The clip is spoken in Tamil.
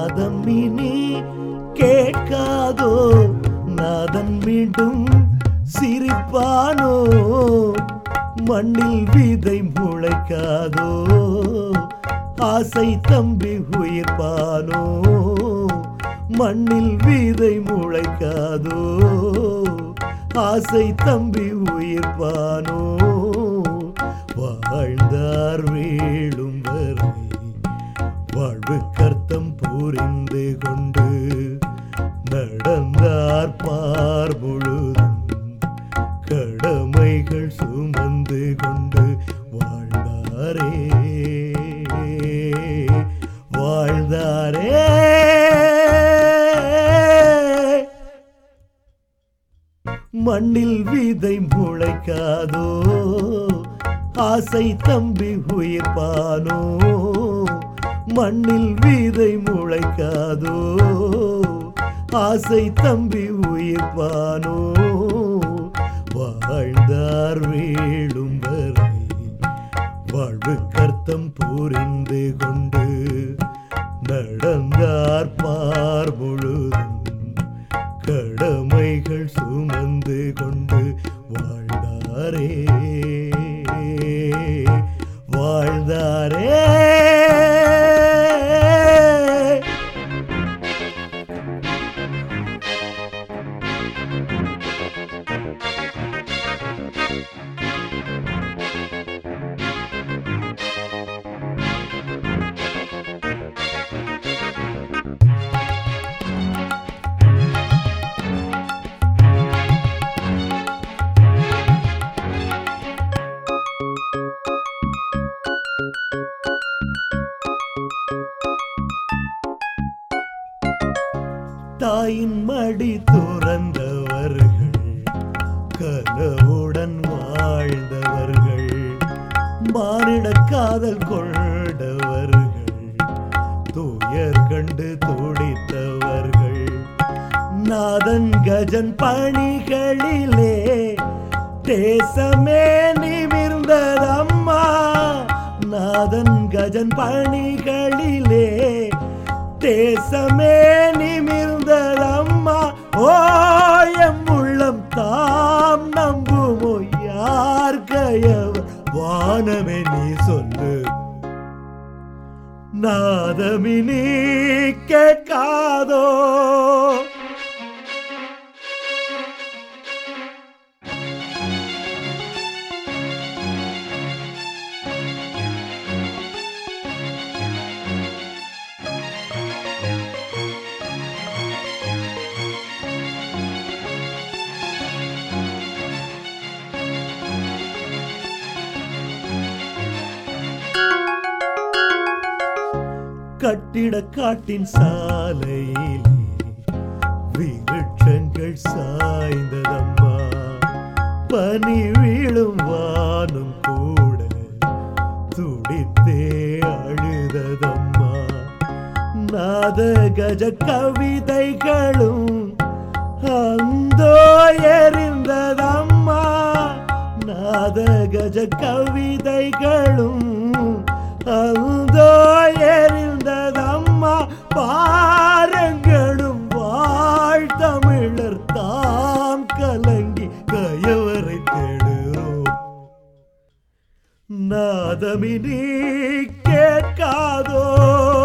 நாதம் இனி கேட்காதோ நாதன் மீண்டும் சிரிப்பானோ மண்ணில் விதை முளைக்காதோ ஆசை தம்பி உயிர்ப்பானோ மண்ணில் விதை முளைக்காதோ ஆசை தம்பி உயிர்ப்பானோ வாழ்ந்தார் வேளும் வரை வாழ்வு கர்த்தம் புரிந்து கொண்டு நடந்தார் பார் முழுதும் கடமைகள் சுமந்து கொண்டு வாழ்ந்தாரே வாழ்ந்தாரே மண்ணில் விதை முளைக்காதோ ஆசை தம்பி உயிர்ப்பானோ மண்ணில் விதை முளைக்காதோ ஆசை தம்பி உயிர்ப்பானோ வாழ்ந்தார் வேளும் வரை வாழ்வு கர்த்தம் புரிந்து கொண்டு நடந்தார் பார் முழுதும் கடமைகள் சுமந்து கொண்டு வாழ்ந்தாரே வாழ்ந்தாரே தாயின் மடி துறந்தவர்கள் கனவுடன் வாழ்ந்தவர்கள் மானிட காதல் கொண்டவர்கள் துயர் கண்டு துடித்தவர்கள் நாதன் கஜன் பணிகளிலே தேசமே நிமிர்ந்ததம்மா நாதன் கஜன் பணிகளிலே தேசமே நிமிர்ந்ததம்மா ஓயம் உள்ளம் தாம் நம்புமோ யார் கயவர் வானமே நீ சொல்லு நாதமினி கேட்காதோ கட்டிட காட்டின் சாலையிலே விருட்சங்கள் சாய்ந்ததம்மா பனி வீழும் வானம் கூட துடித்தே அழுததம்மா நாத கஜ கவிதைகளும் அந்தோ எரிந்ததம்மா நாத கஜ கவிதைகளும் அந்தோ எரிந்ததம்மா பாரங்களும் வாழ்த்தமிழர் தாம் கலங்கி கயவரை தேடுறோம் நாதமினி கேட்காதோ